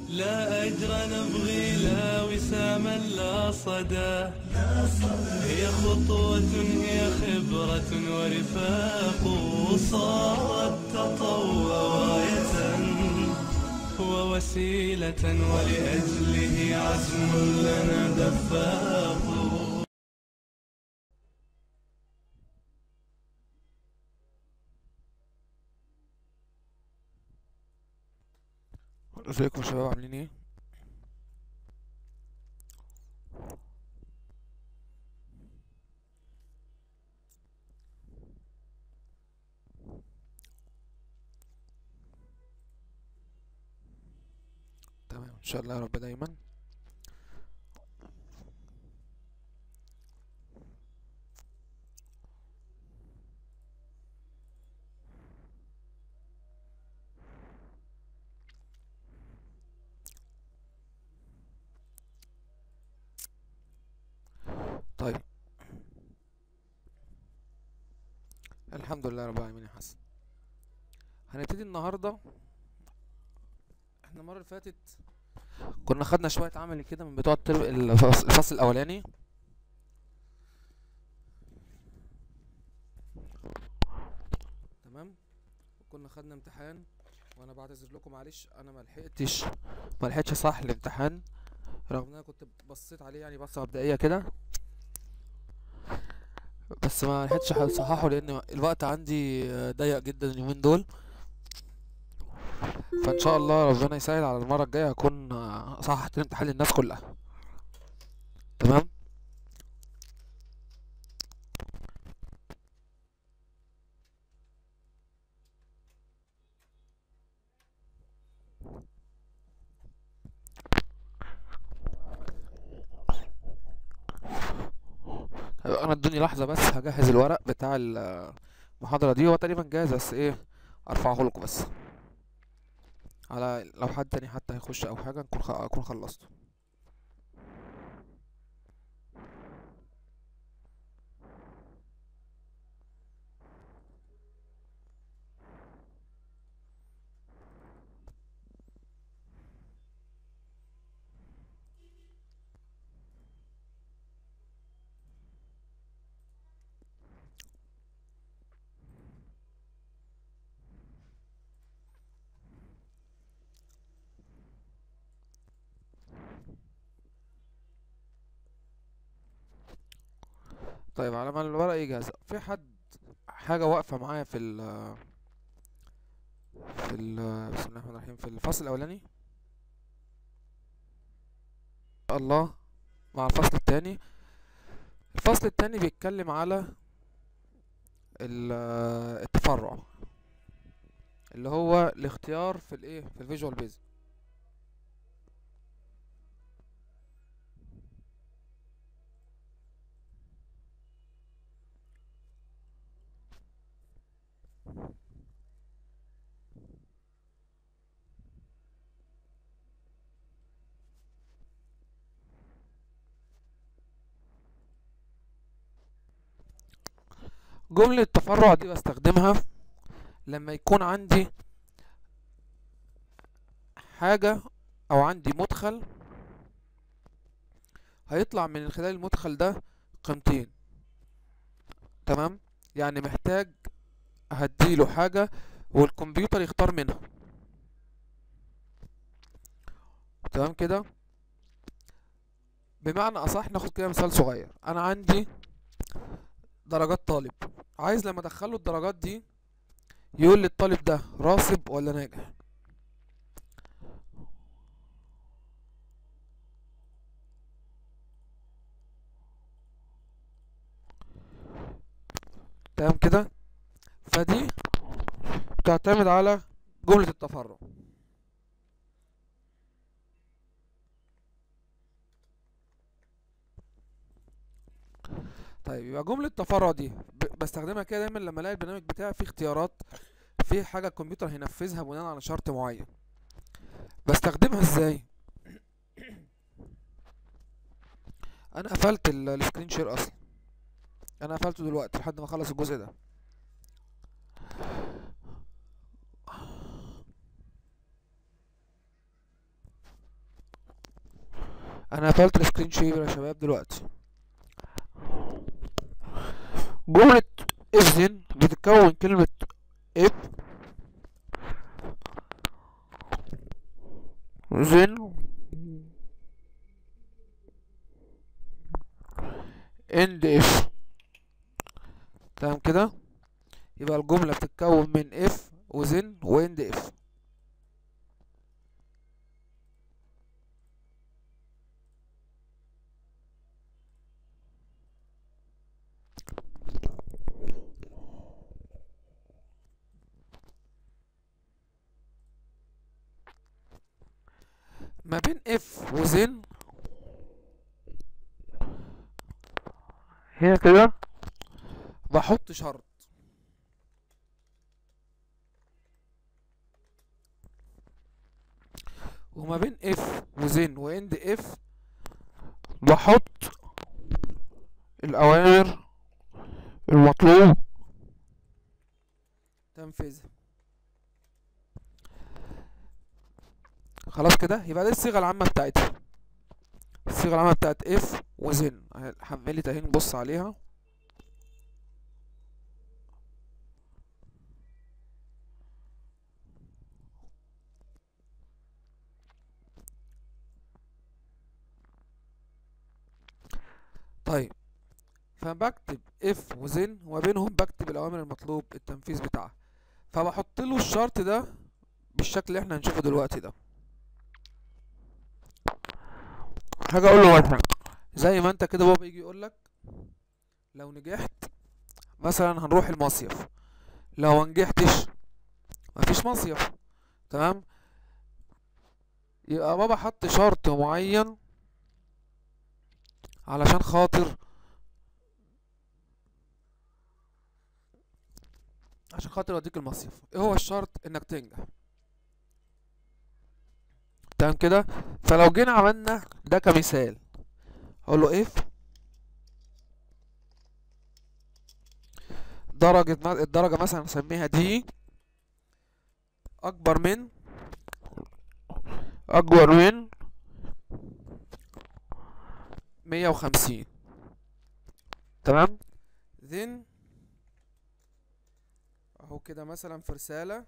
لا أجر نبغي لا وساما لا صدى هي خطوة هي خبرة ورفاق صارت تطوع راية ووسيلة ولأجله عزم لنا دفاق ازيكم يا شباب عاملين ايه تمام ان شاء الله يا رب دايما طيب الحمد لله رب العالمين يا حسن هنبتدي النهارده احنا المره اللي فاتت كنا خدنا شويه عملي كده من بتوع الترم الفصل الفصل الاولاني تمام كنا خدنا امتحان وانا بعتذر لكم معلش انا ما لحقتش ما لحقتش صح الامتحان رغم ان انا كنت بصيت عليه يعني بصه مبدئيه كده بس ما لحقتش اصححه لان الوقت عندي آه، ضيق جدا اليومين دول فان شاء الله ربنا يسهل على المره الجايه هكون آه، صححت الامتحان للناس كلها تمام طيب انا ادوني لحظه بس هجهز الورق بتاع ال- المحاضره دي هو تقريبا جاهز بس ايه ارفعه لكم بس على لو حد تاني حتى هيخش او حاجه نكون خ... اكون خلصته طيب على ما الورق يجهز في حد حاجه واقفه معايا في ال في ال بسم الله الرحمن الرحيم في الفصل الاولاني الله مع الفصل التاني الفصل التاني بيتكلم على ال- التفرع اللي هو الاختيار في الايه في الفيجوال بيز جملة التفرع دي بستخدمها لما يكون عندي حاجة أو عندي مدخل هيطلع من خلال المدخل ده قيمتين تمام يعني محتاج هديله حاجة والكمبيوتر يختار منها تمام كده بمعنى أصح ناخد كده مثال صغير أنا عندي درجات طالب عايز لما ادخله الدرجات دي يقول لي الطالب ده راسب ولا ناجح تمام كده فدي بتعتمد على جملة التفرع طيب يبقى جملة التفرع دي ب- بستخدمها كده دايما لما الاقي البرنامج بتاعي فيه اختيارات فيه حاجة الكمبيوتر هينفذها بناء على شرط معين بستخدمها ازاي انا قفلت ال- السكرين شير اصلا انا قفلته دلوقتي لحد ما اخلص الجزء ده انا قفلت السكرين شير يا شباب دلوقتي جملة if then بتتكون كلمة if then end if تمام كده يبقى الجملة بتتكون من if و then و end if ما بين if و then هنا كده بحط شرط وما بين if و then و end if بحط الأوامر المطلوب تنفيذها خلاص كده يبقى دي الصيغة العامة بتاعتها الصيغة العامة بتاعت if و then حملت اهي نبص عليها طيب فبكتب if و then وما بينهم بكتب الأوامر المطلوب التنفيذ بتاعها فبحط له الشرط ده بالشكل اللي احنا هنشوفه دلوقتي ده حاجة اقول له مثلا زي ما انت كده بابا يجي يقول لك لو نجحت مثلا هنروح المصيف لو ما نجحتش مفيش مصيف تمام يبقى بابا حط شرط معين علشان خاطر عشان خاطر اوديك المصيف ايه هو الشرط انك تنجح تمام كده فلو جينا عملنا ده كمثال اقول له اف درجة الدرجة مثلا نسميها دي اكبر من اكبر من مية وخمسين تمام then اهو كده مثلا في رسالة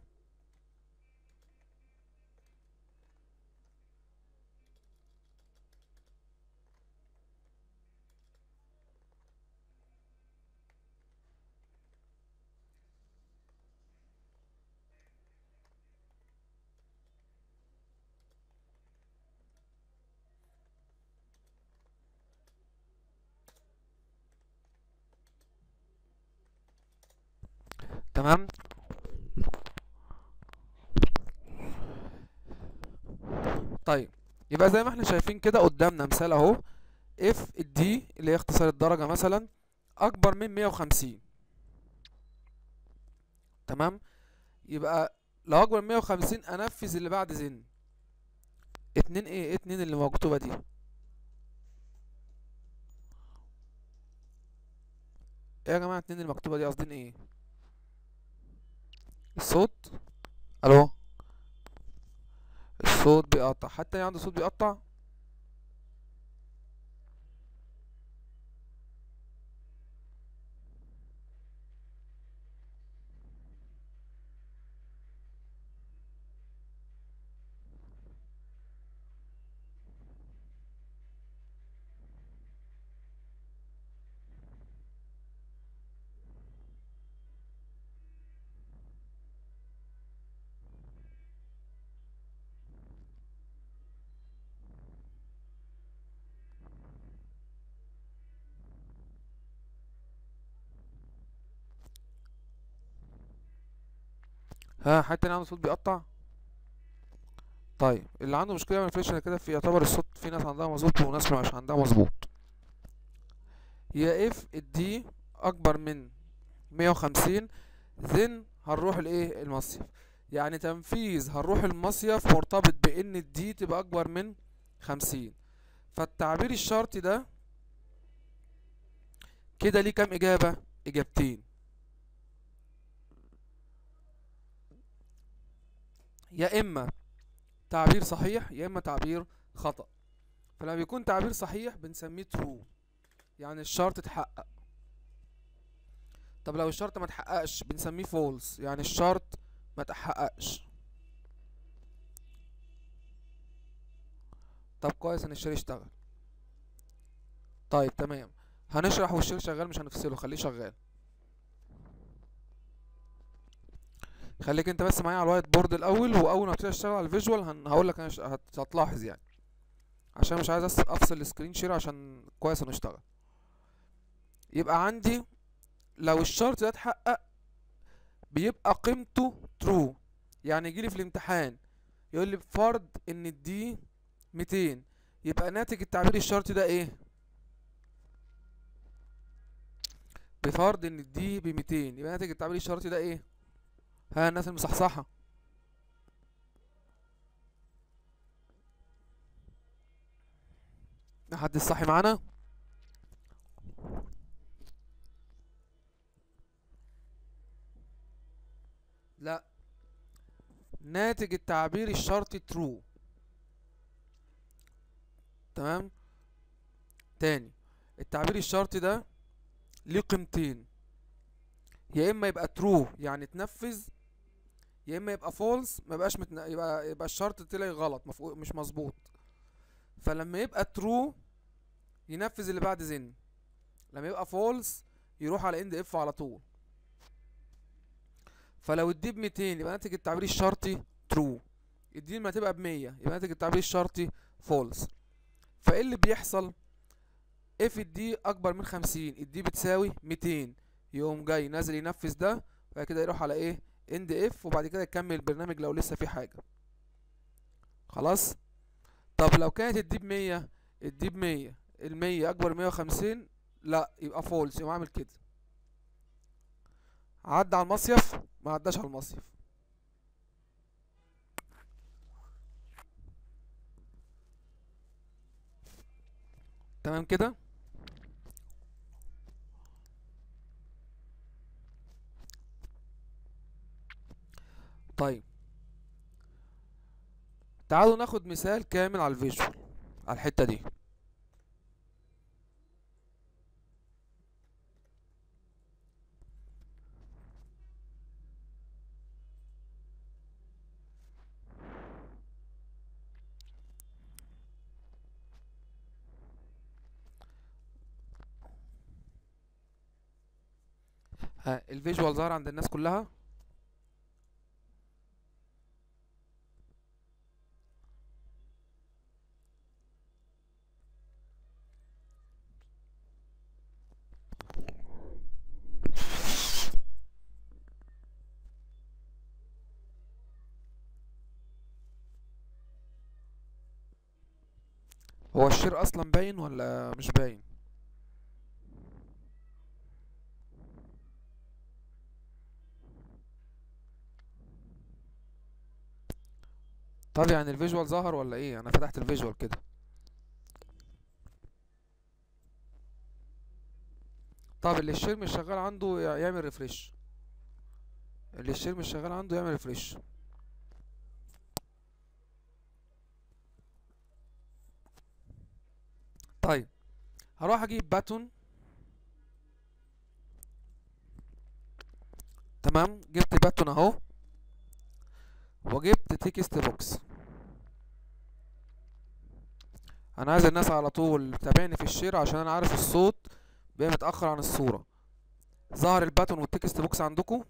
تمام طيب يبقى زي ما احنا شايفين كده قدامنا مثال اهو اف الدي اللي هي اختصار الدرجة مثلا اكبر من 150 تمام يبقى لو اكبر من 150 انفذ اللي بعد زن اتنين ايه اتنين اللي مكتوبة دي ايه يا جماعة اتنين اللي مكتوبة دي قصدين ايه الصوت الو الصوت بيقطع حتى عنده صوت بيقطع ها حد تاني عنده صوت بيقطع طيب اللي عنده مشكله يعمل فليش كده في يعتبر الصوت في ناس عندها مظبوط وناس مش عندها مظبوط يا اف الدي اكبر من 150 ذن هنروح الايه المصيف يعني تنفيذ هنروح المصيف مرتبط بان الدي تبقى اكبر من 50 فالتعبير الشرطي ده كده ليه كام اجابه اجابتين يا اما تعبير صحيح يا اما تعبير خطأ فلما بيكون تعبير صحيح بنسميه true يعني الشرط اتحقق طب لو الشرط ما اتحققش بنسميه false يعني الشرط ما اتحققش طب كويس ان الشير اشتغل طيب تمام هنشرح والشير شغال مش هنفصله خليه شغال خليك انت بس معايا على الوايت بورد الاول واول ما ابتدي اشتغل على الفيجوال هن... هقول لك انا ش... هت... هتلاحظ يعني عشان مش عايز أس- افصل السكرين شير عشان كويس انه اشتغل يبقى عندي لو الشرط ده اتحقق بيبقى قيمته true يعني يجيلي في الامتحان يقول لي بفرض ان الدي 200 يبقى ناتج التعبير الشرطي ده ايه بفرض ان الدي ب 200 يبقى ناتج التعبير الشرطي ده ايه ها الناس المصحصحة حد الصحي معانا لا ناتج التعبير الشرطي true تمام تاني التعبير الشرطي ده ليه قيمتين يا اما يبقى true يعني تنفذ يا اما يبقى false ما يبقاش متن... يبقى يبقى الشرط طلع غلط مفقو... مش مظبوط فلما يبقى true ينفذ اللي بعد زن لما يبقى false يروح على end if على طول فلو الدي ب 200 يبقى ناتج التعبير الشرطي true الدي لما تبقى ب 100 يبقى ناتج التعبير الشرطي false فايه اللي بيحصل اف الدي اكبر من 50 الدي بتساوي 200 يقوم جاي نازل ينفذ ده وبعد كده يروح على ايه اند اف وبعد كده يكمل البرنامج لو لسه في حاجه خلاص طب لو كانت الدي ب 100 الدي ب 100 ال 100 اكبر من 150 لا يبقى فولس يقوم عامل كده عدى على المصيف ما عداش على المصيف تمام كده طيب تعالوا ناخد مثال كامل على الفيجوال على الحتة دي ها الفيجوال ظهر عند الناس كلها هو الشير اصلا باين ولا مش باين طب يعني الفيجوال ظهر ولا ايه انا فتحت الفيجوال كده طب اللي الشير مش شغال عنده يع- يعمل ريفريش اللي الشير مش شغال عنده يعمل ريفريش طيب هروح اجيب باتون تمام جبت باتون اهو وجبت تكست بوكس انا عايز الناس على طول تتابعني في الشير عشان انا عارف الصوت بقى متاخر عن الصوره ظهر الباتون والتكست بوكس عندكم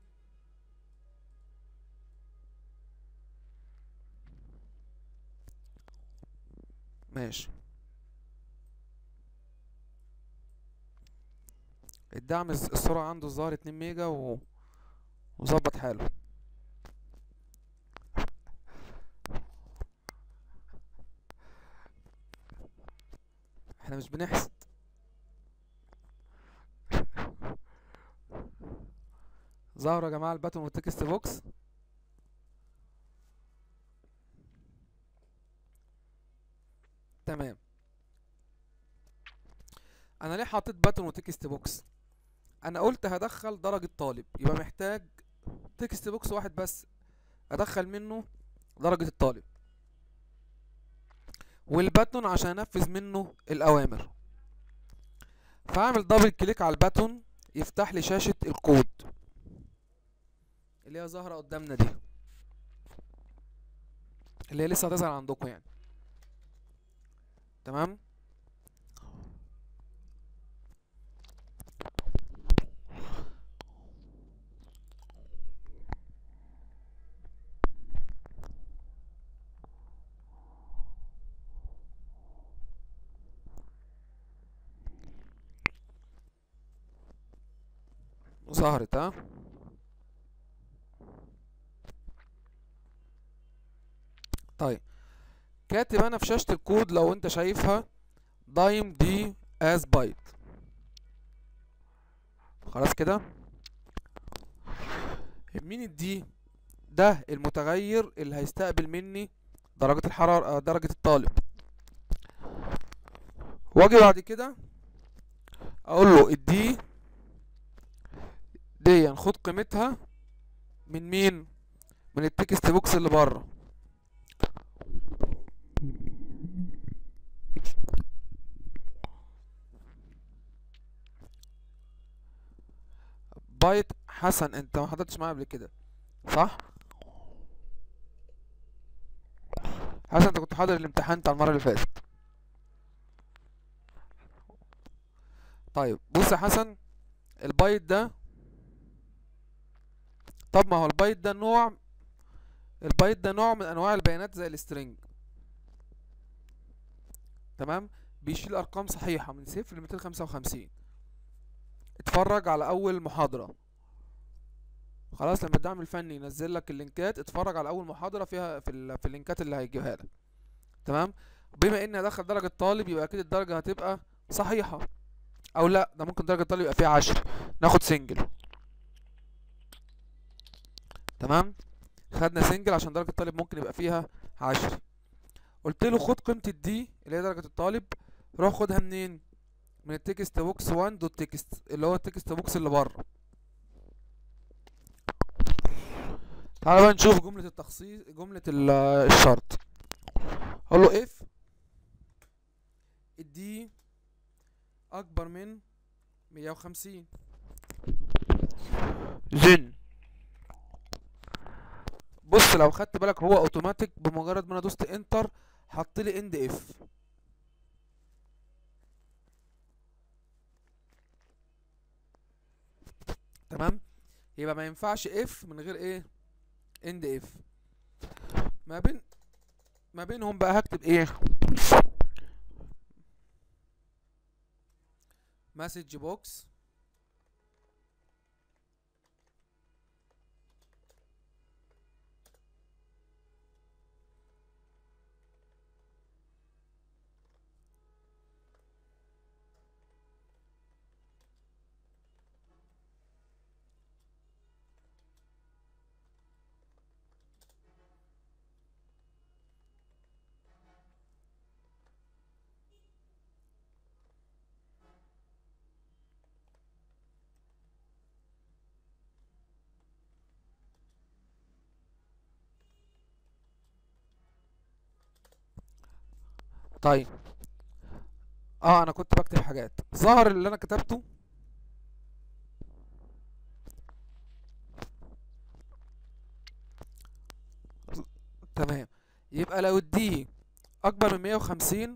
ماشي الدعم الس- السرعة عنده الظاهر 2 ميجا و... وظبط حاله احنا مش بنحسد ظهروا يا جماعة الباتون والتكست بوكس تمام انا ليه حطيت باتون وتكست بوكس انا قلت هدخل درجة طالب يبقى محتاج تكست بوكس واحد بس ادخل منه درجة الطالب والباتون عشان انفذ منه الاوامر فاعمل دبل كليك على الباتون يفتح لي شاشة الكود اللي هي ظاهرة قدامنا دي اللي هي لسه هتظهر عندكم يعني تمام ظهرت ها طيب كاتب انا في شاشة الكود لو انت شايفها دايم دي از بايت خلاص كده مين الدي ده المتغير اللي هيستقبل مني درجة الحرارة آه، درجة الطالب واجي بعد كده اقول له الدي دي خد قيمتها من مين من التكست بوكس اللي بره بايت حسن انت ما حضرتش معايا قبل كده صح حسن انت كنت حاضر الامتحان بتاع المره اللي فاتت طيب بص يا حسن البايت ده طب ما هو البايت ده نوع البايت ده نوع من انواع البيانات زي السترنج تمام بيشيل ارقام صحيحه من صفر ل 255 اتفرج على اول محاضره خلاص لما الدعم الفني ينزل لك اللينكات اتفرج على اول محاضره فيها في, ال... في اللينكات اللي هيجيبها لك تمام بما اني هدخل درجه طالب يبقى اكيد الدرجه هتبقى صحيحه او لا ده ممكن درجه طالب يبقى فيها عشر ناخد سنجل تمام خدنا سنجل عشان درجة الطالب ممكن يبقى فيها عشرة قلت له خد قيمة الدي اللي هي درجة الطالب روح خدها منين من التكست بوكس 1 دوت تكست اللي هو التكست بوكس اللي بره تعالى بقى نشوف جملة التخصيص جملة ال- الشرط اقول له اف الدي اكبر من 150 then بص لو خدت بالك هو اوتوماتيك بمجرد ما انا دوست انتر حط لي اند اف تمام يبقى ما ينفعش اف من غير ايه اند اف ما بين ما بينهم بقى هكتب ايه مسج بوكس طيب اه انا كنت بكتب حاجات ظهر اللي انا كتبته تمام يبقى لو الدي اكبر من 150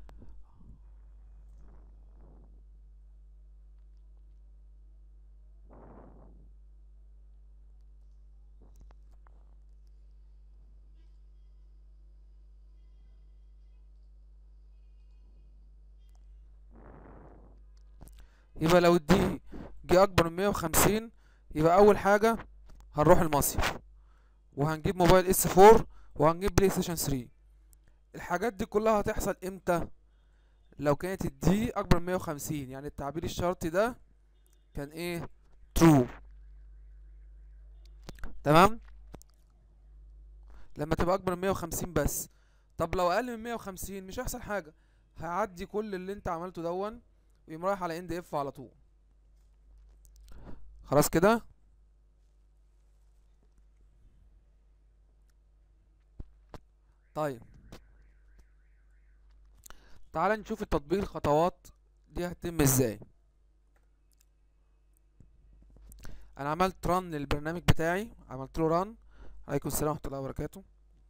يبقى لو الدي جه اكبر من 150 يبقى اول حاجه هنروح المصيف وهنجيب موبايل اس 4 وهنجيب بلاي ستيشن 3 الحاجات دي كلها هتحصل امتى لو كانت الدي اكبر من 150 يعني التعبير الشرطي ده كان ايه true تمام لما تبقى اكبر من 150 بس طب لو اقل من 150 مش هيحصل حاجه هعدي كل اللي انت عملته دون ويقوم رايح على اند اف على طول خلاص كده طيب تعال نشوف التطبيق الخطوات دي هتتم ازاي انا عملت ران للبرنامج بتاعي عملت له ران عليكم السلام ورحمه الله وبركاته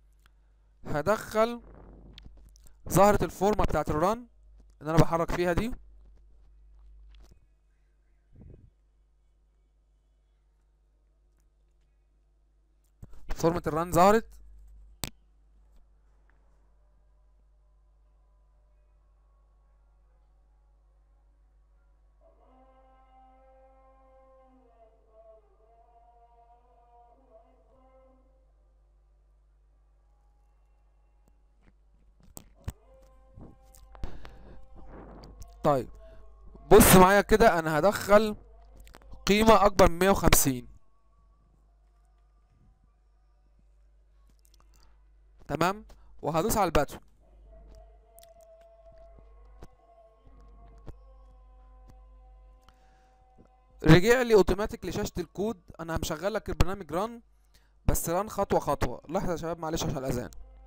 هدخل ظهرت الفورمه بتاعت الران اللي انا بحرك فيها دي فورمه الران ظهرت طيب بص معايا كده انا هدخل قيمة اكبر من 150 تمام وهدوس على الباتو رجع لي اوتوماتيك لشاشة الكود انا مشغل لك البرنامج ران بس ران خطوة خطوة لحظة يا شباب معلش عشان الاذان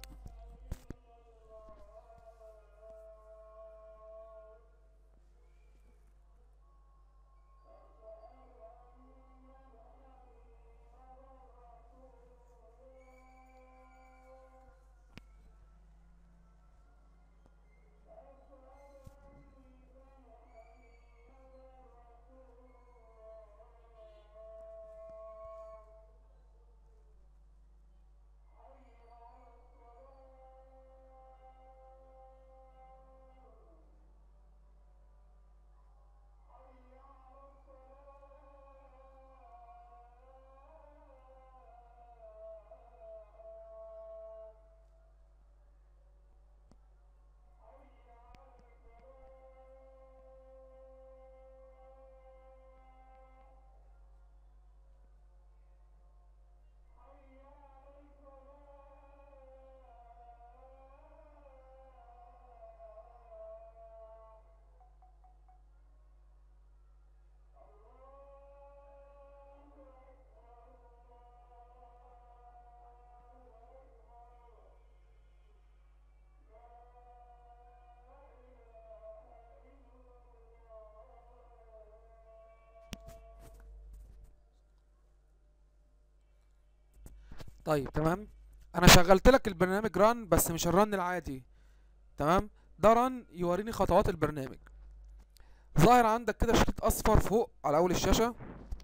طيب تمام انا شغلت لك البرنامج ران بس مش الرن العادي تمام ده رن يوريني خطوات البرنامج ظاهر عندك كده شريط اصفر فوق على اول الشاشة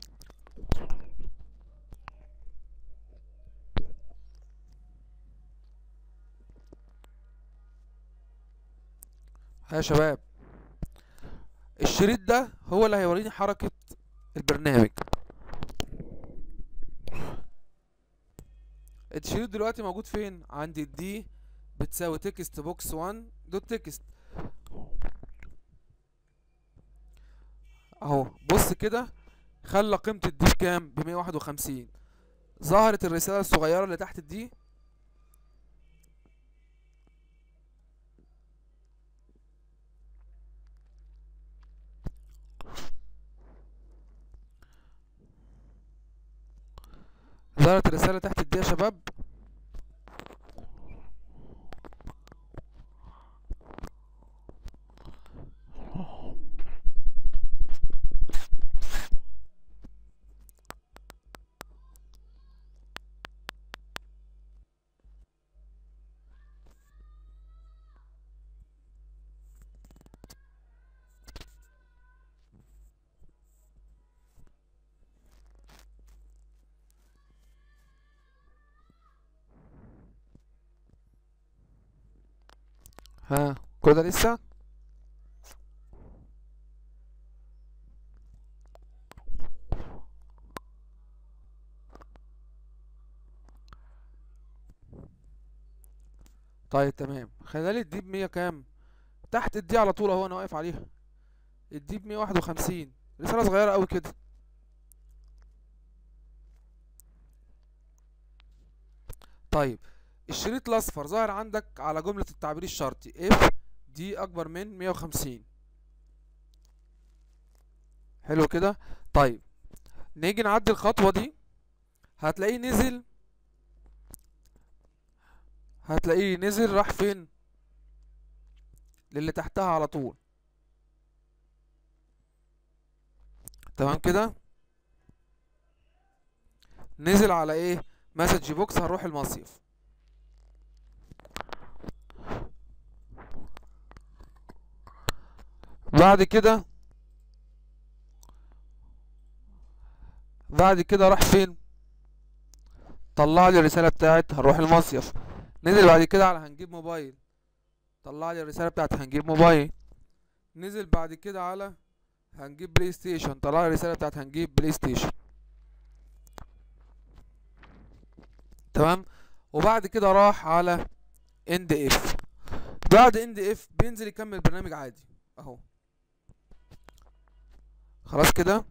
ها يا شباب الشريط ده هو اللي هيوريني حركة البرنامج الشريط دلوقتي موجود فين عندي الدي بتساوي تكست بوكس 1 دوت تكست اهو بص كده خلى قيمة الدي بكام ب 151 ظهرت الرسالة الصغيرة اللي تحت الدي ظهرت الرسالة تحت الدي يا شباب ها كل ده لسه طيب تمام خلالي الدي بمية كام تحت الدي على طول اهو انا واقف عليها الدي بمية واحد وخمسين رسالة صغيرة اوي كده طيب الشريط الاصفر ظاهر عندك على جملة التعبير الشرطي اف دي اكبر من 150 حلو كده طيب نيجي نعدي الخطوة دي هتلاقيه نزل هتلاقيه نزل راح فين للي تحتها على طول تمام كده نزل على ايه مسج بوكس هنروح المصيف بعد كده بعد كده راح فين طلع لي الرسالة بتاعت هنروح المصيف نزل بعد كده على هنجيب موبايل طلع لي الرسالة بتاعت هنجيب موبايل نزل بعد كده على هنجيب بلاي ستيشن طلع لي الرسالة بتاعت هنجيب بلاي ستيشن تمام وبعد كده راح على اند اف بعد اند اف بينزل يكمل البرنامج عادي اهو خلاص كده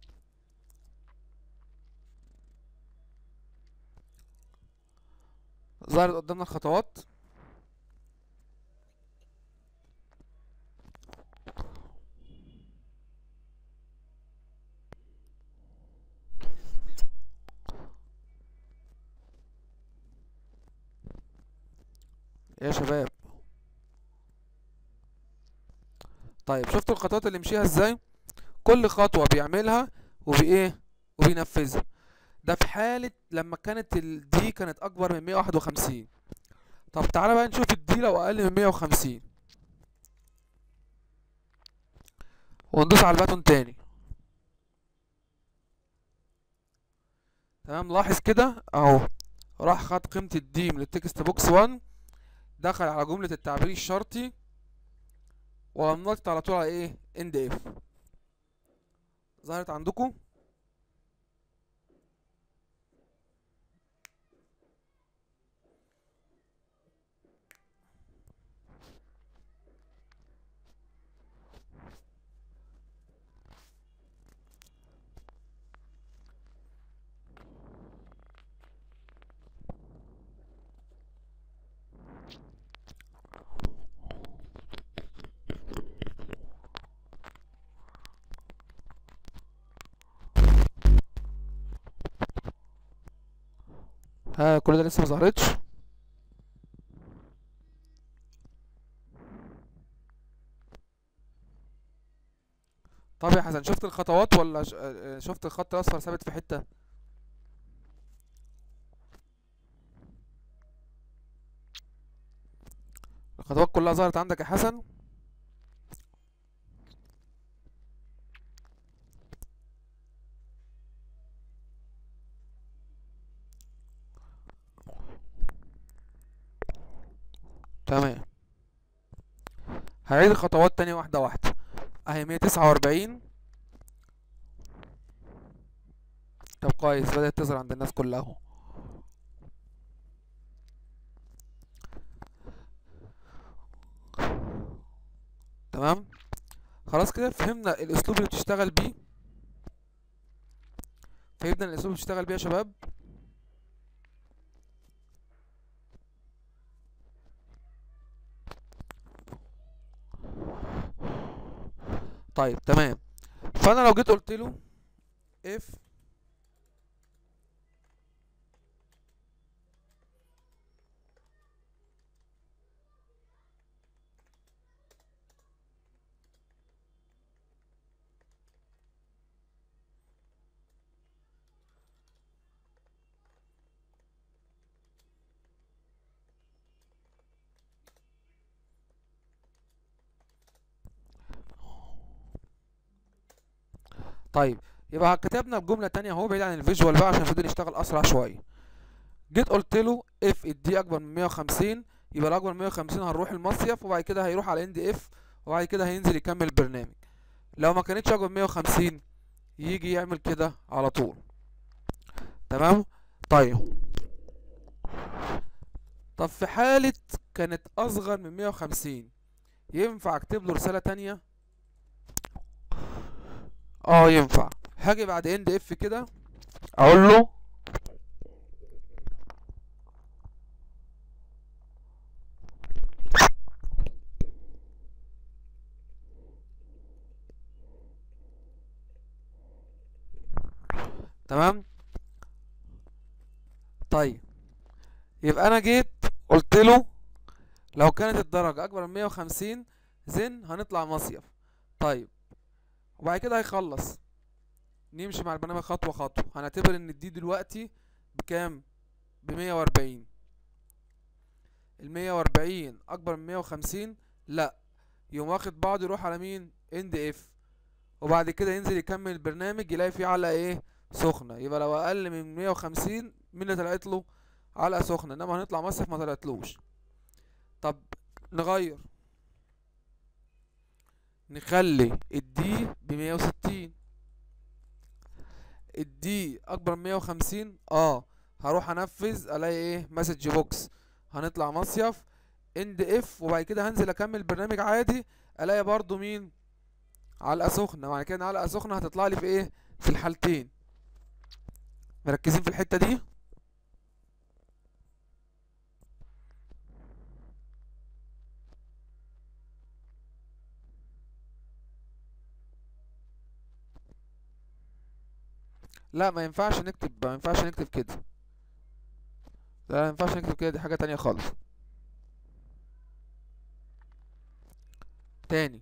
ظهرت قدامنا الخطوات يا شباب طيب شفتوا الخطوات اللي مشيها ازاي كل خطوة بيعملها وبايه وبينفذها ده في حالة لما كانت ال دي كانت أكبر من 151 طب تعالى بقى نشوف الدي لو أقل من 150 وندوس على الباتون تاني تمام لاحظ كده اهو راح خد قيمة الدي من التكست بوكس 1 دخل على جملة التعبير الشرطي ونطت على طول على ايه اند اف ظهرت عندكم ها كل ده لسه ما ظهرتش طب يا حسن شفت الخطوات ولا ش- آه، شفت الخط الاصفر ثابت في حتة الخطوات كلها ظهرت عندك يا حسن تمام هعيد الخطوات تاني واحدة واحدة اهي 149 طب كويس بدأت تظهر عند الناس كلها اهو تمام خلاص كده فهمنا الاسلوب اللي بتشتغل بيه فهمنا الاسلوب اللي بتشتغل بيه يا شباب طيب تمام فانا لو جيت قلت له اف طيب يبقى كتبنا بجملة تانية اهو بعيد عن الفيجوال بقى عشان فضل يشتغل اسرع شوية جيت قلت له اف الدي اكبر من 150 يبقى الاكبر من 150 هنروح المصيف وبعد كده هيروح على اند اف وبعد كده هينزل يكمل البرنامج لو ما كانتش اكبر من 150 يجي يعمل كده على طول تمام طيب طب في حالة كانت اصغر من 150 ينفع اكتب له رسالة تانية اه ينفع هاجي بعد اند اف كده اقول له تمام طيب يبقى انا جيت قلت له لو كانت الدرجة اكبر من 150 زين هنطلع مصيف طيب وبعد كده هيخلص نمشي مع البرنامج خطوة خطوة هنعتبر ان الدي دلوقتي بكام بمية واربعين المية واربعين اكبر من مية وخمسين لا يقوم واخد بعضه يروح على مين اند اف وبعد كده ينزل يكمل البرنامج يلاقي فيه علقة ايه سخنة يبقى لو اقل من مية وخمسين مين اللي طلعت له علقة سخنة انما هنطلع مصيف ما طلعتلوش طب نغير نخلي الدي بمية وستين الدي اكبر من مية وخمسين اه هروح انفذ الاقي ايه مسج بوكس هنطلع مصيف اند اف وبعد كده هنزل اكمل البرنامج عادي الاقي برضو مين علقة سخنة وبعد كده علقة سخنة هتطلع لي في ايه في الحالتين مركزين في الحتة دي لا ما ينفعش نكتب ما ينفعش نكتب كده لا ما ينفعش نكتب كده دي حاجة تانية خالص تاني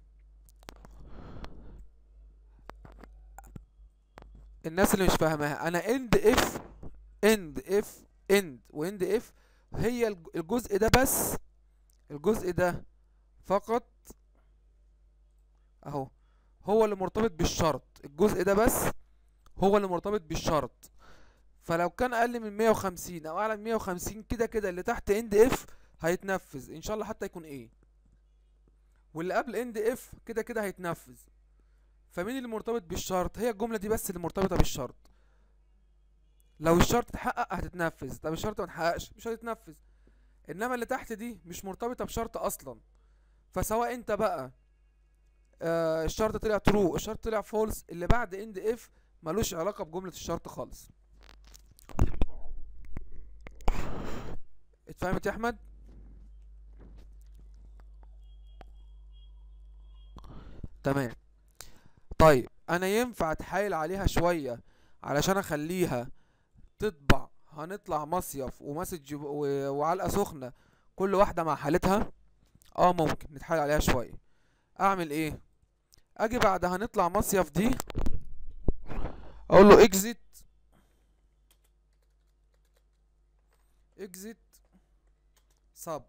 الناس اللي مش فاهماها انا اند اف اند اف اند واند اف هي الج- الجزء ده بس الجزء ده فقط اهو هو اللي مرتبط بالشرط الجزء ده بس هو اللي مرتبط بالشرط فلو كان اقل من 150 او اعلى من 150 كده كده اللي تحت اند اف هيتنفذ ان شاء الله حتى يكون ايه واللي قبل اند اف كده كده هيتنفذ فمين اللي مرتبط بالشرط هي الجملة دي بس اللي مرتبطة بالشرط لو الشرط اتحقق هتتنفذ طب الشرط ما اتحققش مش هتتنفذ انما اللي تحت دي مش مرتبطة بشرط اصلا فسواء انت بقى آه الشرط طلع ترو الشرط طلع فولس اللي بعد اند اف ملوش علاقة بجملة الشرط خالص اتفهمت يا احمد تمام طيب انا ينفع اتحايل عليها شوية علشان اخليها تطبع هنطلع مصيف ومسج و- وعلقة سخنة كل واحدة مع حالتها اه ممكن نتحايل عليها شوية اعمل ايه اجي بعد هنطلع مصيف دي اقول له اكزيت اكزيت سب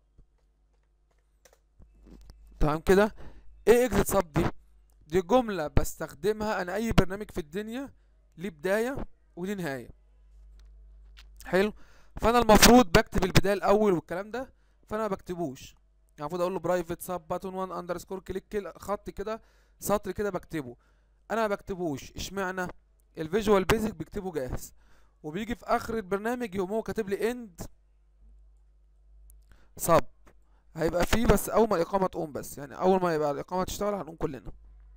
تمام كده ايه اكزيت سب دي دي جملة بستخدمها انا اي برنامج في الدنيا ليه بداية وليه نهاية حلو فانا المفروض بكتب البداية الاول والكلام ده فانا ما بكتبوش يعني المفروض اقول له برايفت سب باتون 1 اندرسكور كليك خط كده سطر كده بكتبه انا ما بكتبوش اشمعنى الفيجوال بيزك بيكتبه جاهز وبيجي في اخر البرنامج يقوم هو كاتب لي اند سب هيبقى فيه بس اول ما الاقامه تقوم بس يعني اول ما يبقى الاقامه تشتغل هنقوم كلنا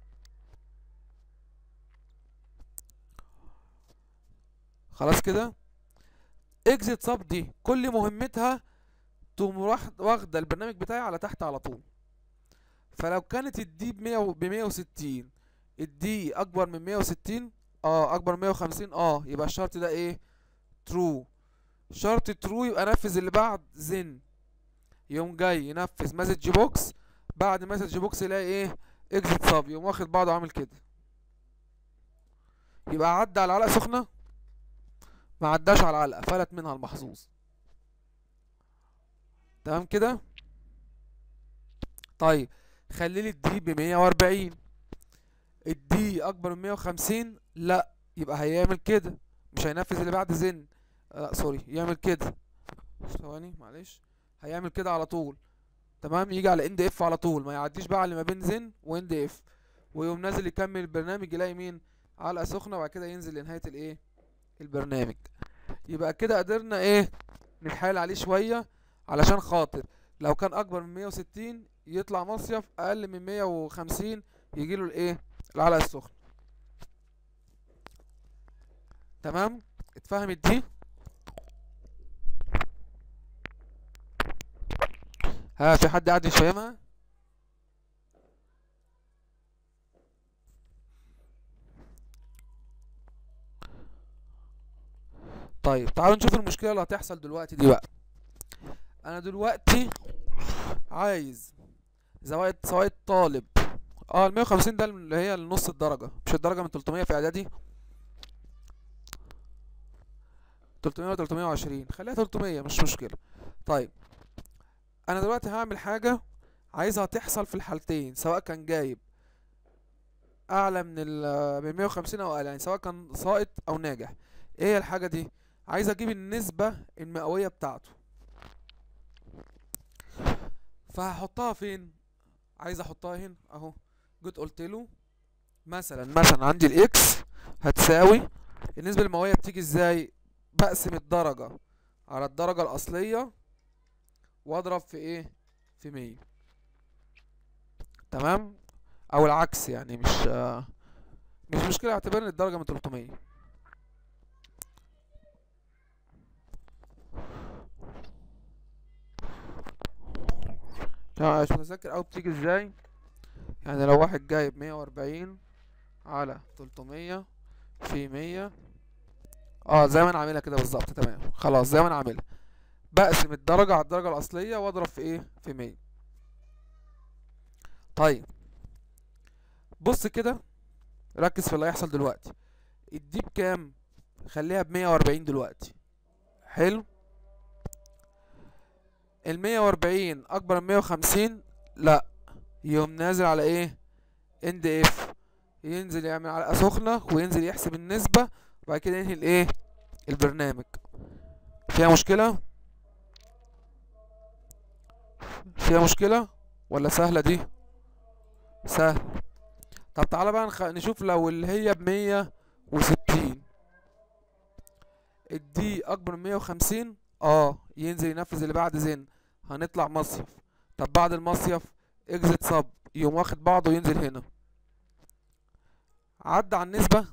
خلاص كده اكزيت سب دي كل مهمتها تقوم واخد- واخده البرنامج بتاعي على تحت على طول فلو كانت الدي بمية بمية وستين الدي اكبر من مية وستين اه اكبر من مية وخمسين اه يبقى الشرط ده ايه ترو شرط ترو يبقى نفذ اللي بعد زن يقوم جاي ينفذ مسج بوكس بعد مسج بوكس يلاقي ايه اكزيت ساب يقوم واخد بعضه عامل كده يبقى عدى على علقة سخنة ما عداش على علقة فلت منها المحظوظ تمام كده طيب خلي لي الدي بمية واربعين الدي اكبر من مية وخمسين لا يبقى هيعمل كده مش هينفذ اللي بعد زن لا سوري يعمل كده ثواني معلش هيعمل كده على طول تمام يجي على اند اف على طول ما يعديش بقى على اللي ما بين زن واند اف ويقوم نازل يكمل البرنامج يلاقي مين علقة سخنة وبعد كده ينزل لنهاية الايه البرنامج يبقى كده قدرنا ايه نتحايل عليه شوية علشان خاطر لو كان اكبر من 160 يطلع مصيف اقل من 150 يجيله الايه العلقة السخنة تمام اتفهمت دي ها في حد قاعد مش فاهمها طيب تعالوا نشوف المشكلة اللي هتحصل دلوقتي دي بقى انا دلوقتي عايز زوايد زوايد طالب اه ال 150 ده اللي هي النص الدرجة مش الدرجة من 300 في اعدادي 300 و 320 خليها 300 مش مشكلة طيب انا دلوقتي هعمل حاجة عايزها تحصل في الحالتين سواء كان جايب اعلى من ال من 150 او اقل يعني سواء كان ساقط او ناجح ايه هي الحاجة دي عايز اجيب النسبة المئوية بتاعته فهحطها فين عايز احطها هنا اهو جيت قلت له مثلا مثلا عندي الاكس هتساوي النسبة المئوية بتيجي ازاي بقسم الدرجة على الدرجة الأصلية واضرب في ايه في مية تمام او العكس يعني مش آه، مش مشكلة اعتبر ان الدرجة من 300 يعني مش متذكر اوي بتيجي ازاي يعني لو واحد جايب 140 على 300 في 100 اه زي ما انا عاملها كده بالظبط تمام خلاص زي ما انا عاملها بقسم الدرجة على الدرجة الأصلية واضرب في ايه في 100 طيب بص كده ركز في اللي هيحصل دلوقتي الدي بكام خليها بمية وأربعين دلوقتي حلو المية وأربعين أكبر من مية وخمسين لأ يقوم نازل على ايه اند اف ينزل يعمل علقة سخنة وينزل يحسب النسبة وبعد كده ينهي الايه البرنامج فيها مشكلة فيها مشكلة ولا سهلة دي سهل طب تعالى بقى نخ... نشوف لو اللي هي بمية وستين الدي اكبر من مية وخمسين اه ينزل ينفذ اللي بعد زين هنطلع مصيف طب بعد المصيف اكزت صب يقوم واخد بعضه وينزل هنا عدى على النسبة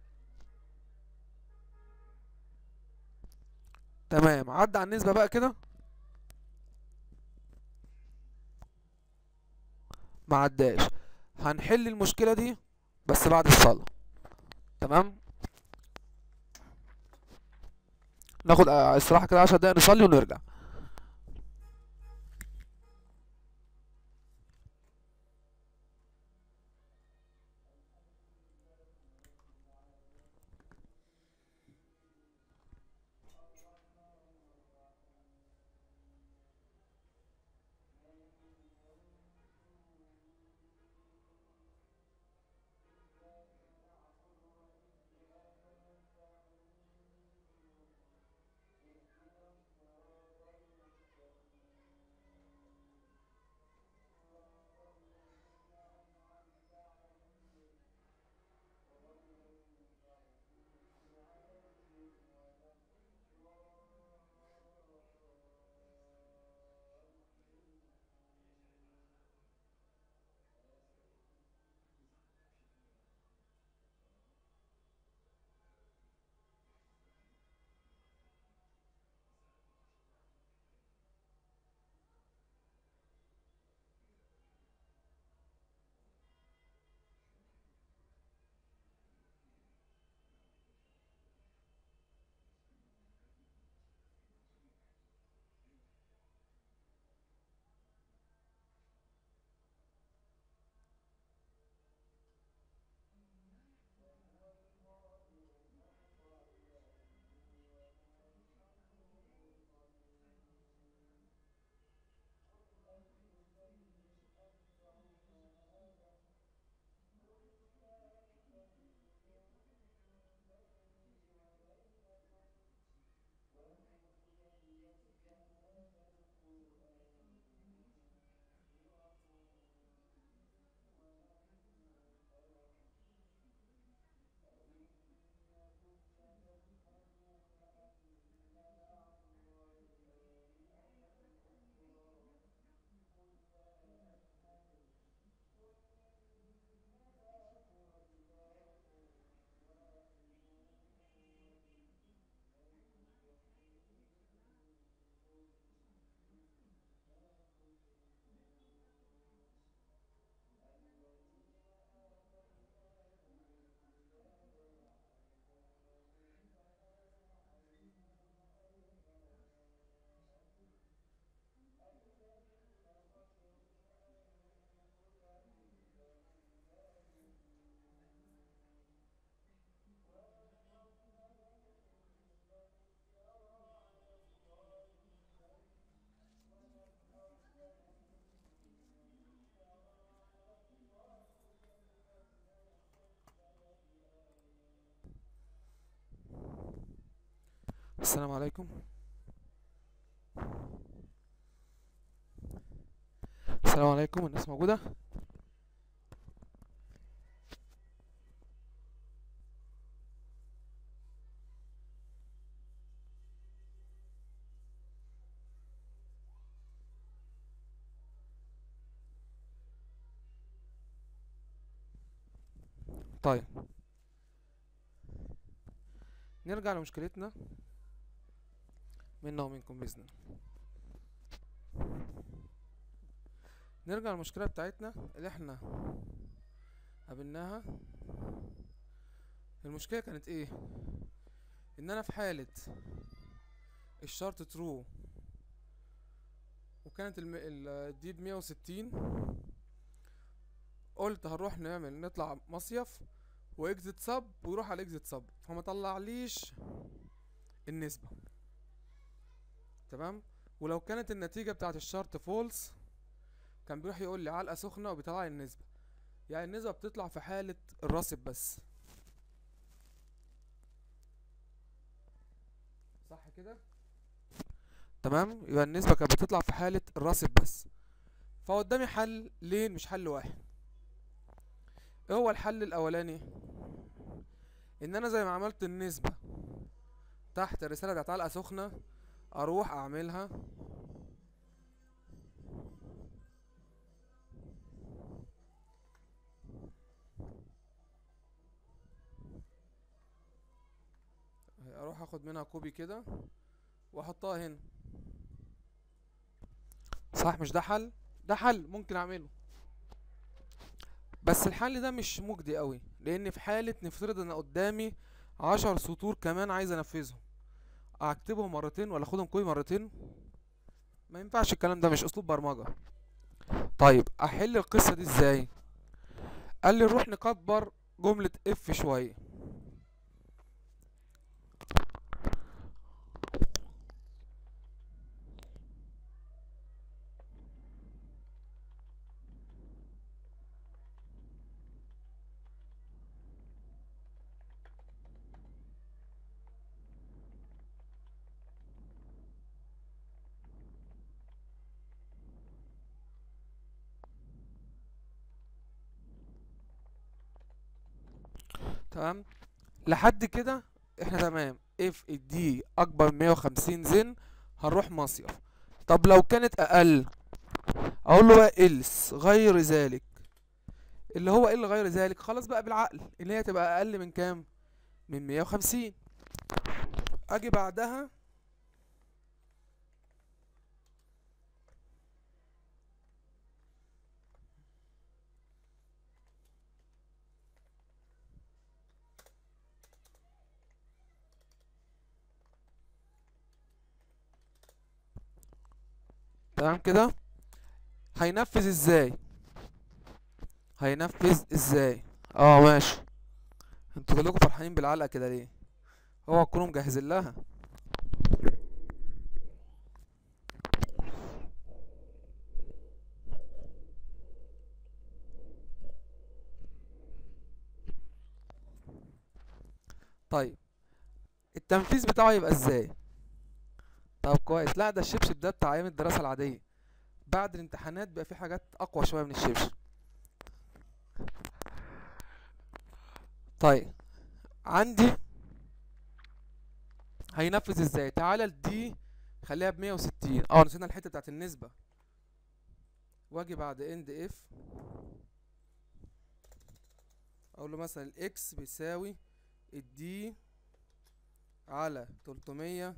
تمام عدى على النسبة بقى كده ما عداش هنحل المشكلة دي بس بعد الصلاة تمام ناخد آه، استراحة كده عشر دقايق نصلي ونرجع السلام عليكم السلام عليكم الناس موجودة طيب نرجع لمشكلتنا منا ومنكم بإذن الله نرجع للمشكلة بتاعتنا اللي احنا قابلناها المشكلة كانت ايه ان انا في حالة الشرط ترو وكانت الم... ال- دي بمية وستين قلت هنروح نعمل نطلع مصيف واكزت سب ويروح على اكزت سب فما طلعليش النسبة تمام ولو كانت النتيجة بتاعت الشرط فولس كان بيروح يقول لي علقة سخنة وبيطلع لي النسبة يعني النسبة بتطلع في حالة الراسب بس صح كده تمام يبقى النسبة كانت بتطلع في حالة الراسب بس فقدامي حل ليه مش حل واحد ايه هو الحل الاولاني ان انا زي ما عملت النسبة تحت الرسالة بتاعت علقة سخنة اروح اعملها اروح اخد منها كوبي كده واحطها هنا صح مش ده حل ده حل ممكن اعمله بس الحل ده مش مجدي قوي لان في حالة نفترض ان قدامي عشر سطور كمان عايز انفذهم اكتبهم مرتين ولا اخدهم كوبي مرتين ما ينفعش الكلام ده مش اسلوب برمجة طيب احل القصة دي ازاي قال لي نروح نكبر جملة اف شوية تمام لحد كده احنا تمام اف الدي اكبر من 150 زن هنروح مصيف طب لو كانت اقل اقول له بقى إلس غير ذلك اللي هو ايه اللي غير ذلك خلاص بقى بالعقل اللي هي تبقى اقل من كام من 150 اجي بعدها تمام كده هينفذ ازاي هينفذ ازاي اه ماشي انتوا كلكم فرحانين بالعلقه كده ليه هو تكونوا مجهزين لها طيب التنفيذ بتاعه يبقى ازاي طب كويس لا ده الشبشب ده بتاع ايام الدراسة العادية بعد الامتحانات بقى في حاجات اقوى شوية من الشبشب طيب عندي هينفذ ازاي تعالى الدي خليها بمية وستين اه نسينا الحتة بتاعت النسبة واجي بعد اند اف اقول له مثلا الاكس بيساوي الدي على تلتمية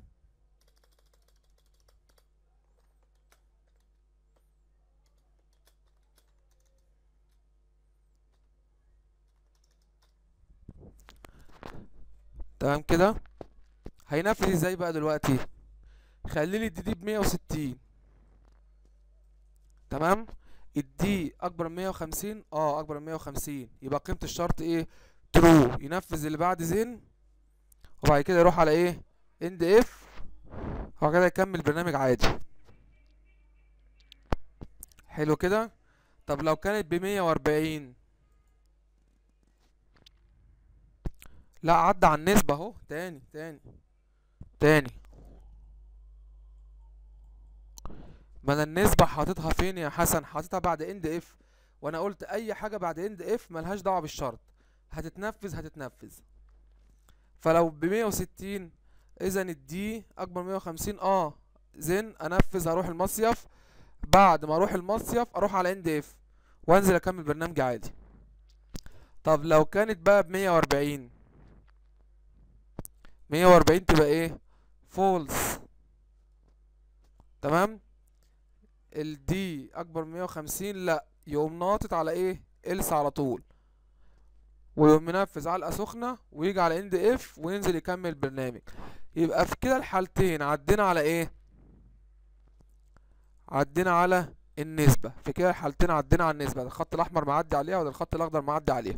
تمام كده هينفذ ازاي بقى دلوقتي خلي لي الدي دي بمية وستين تمام الدي اكبر من مية وخمسين اه اكبر من مية وخمسين يبقى قيمة الشرط ايه ترو ينفذ اللي بعد زين وبعد كده يروح على ايه اند اف هو كده يكمل البرنامج عادي حلو كده طب لو كانت بمية واربعين لا عدى على النسبة اهو تاني تاني تاني ما انا النسبة حاططها فين يا حسن حاططها بعد اند اف وانا قلت اي حاجة بعد اند اف ملهاش دعوة بالشرط هتتنفذ هتتنفذ فلو بمية وستين اذا الدي اكبر مية وخمسين اه زين انفذ هروح المصيف بعد ما اروح المصيف اروح على اند اف وانزل اكمل برنامجي عادي طب لو كانت بقى بمية واربعين مية واربعين تبقى ايه فولس تمام الدي اكبر من مية وخمسين لا يقوم ناطط على ايه إلس على طول ويقوم منفذ علقة سخنة ويجي على اند اف وينزل يكمل البرنامج يبقى في كده الحالتين عدينا على ايه عدينا على النسبة في كده الحالتين عدينا على النسبة ده الخط الأحمر معدي عليها وده الخط الأخضر معدي عليها